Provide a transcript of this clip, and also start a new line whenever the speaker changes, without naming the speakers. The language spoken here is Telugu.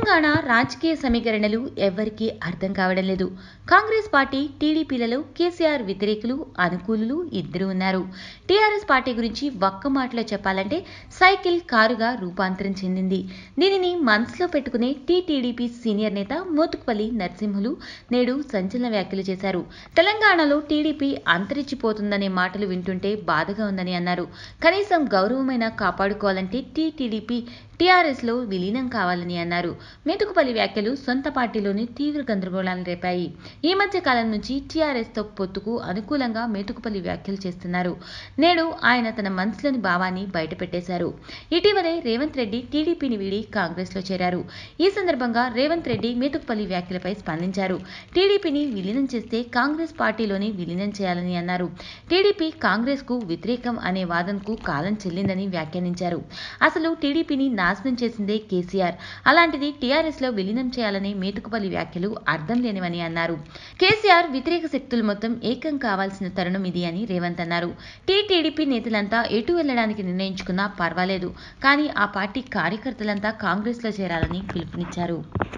తెలంగాణ రాజకీయ సమీకరణలు ఎవ్వరికీ అర్థం కావడం లేదు కాంగ్రెస్ పార్టీ టీడీపీలలో కేసీఆర్ వ్యతిరేకులు అనుకూలులు ఇద్దరు ఉన్నారు టీఆర్ఎస్ పార్టీ గురించి ఒక్క మాటలో చెప్పాలంటే సైకిల్ కారుగా రూపాంతరం చెందింది దీనిని మనసులో పెట్టుకునే టీటీడీపీ సీనియర్ నేత మోతుకుపల్లి నరసింహులు నేడు సంచలన వ్యాఖ్యలు చేశారు తెలంగాణలో టీడీపీ అంతరించిపోతుందనే మాటలు వింటుంటే బాధగా ఉందని అన్నారు కనీసం గౌరవమైన కాపాడుకోవాలంటే టీటీడీపీ టీఆర్ఎస్లో విలీనం కావాలని అన్నారు మెతుకుపల్లి వ్యాఖ్యలు సొంత పార్టీలోని తీవ్ర గందరగోళాలను రేపాయి ఈ మధ్య కాలం నుంచి టీఆర్ఎస్తో పొత్తుకు అనుకూలంగా మేతుకుపల్లి వ్యాఖ్యలు చేస్తున్నారు నేడు ఆయన తన మనసులోని భావాన్ని బయటపెట్టేశారు ఇటీవలే రేవంత్ రెడ్డి టీడీపీని వీడి కాంగ్రెస్లో చేరారు ఈ సందర్భంగా రేవంత్ రెడ్డి మేతుకుపల్లి వ్యాఖ్యలపై స్పందించారు టీడీపీని విలీనం చేస్తే కాంగ్రెస్ పార్టీలోనే విలీనం చేయాలని అన్నారు టీడీపీ కాంగ్రెస్కు వ్యతిరేకం అనే వాదనకు కాలం చెల్లిందని వ్యాఖ్యానించారు అసలు టీడీపీని నాశనం చేసిందే కేసీఆర్ అలాంటిది టీఆర్ఎస్లో విలీనం చేయాలనే మేతుకుపల్లి వ్యాఖ్యలు అర్థం లేనివని అన్నారు కేసీఆర్ వ్యతిరేక శక్తులు మొత్తం ఏకం కావాల్సిన తరుణం ఇది అని రేవంత్ అన్నారు టీటీడీపీ నేతలంతా ఎటు వెళ్లడానికి నిర్ణయించుకున్నా పర్వాలేదు కానీ ఆ పార్టీ కార్యకర్తలంతా కాంగ్రెస్లో చేరాలని పిలుపునిచ్చారు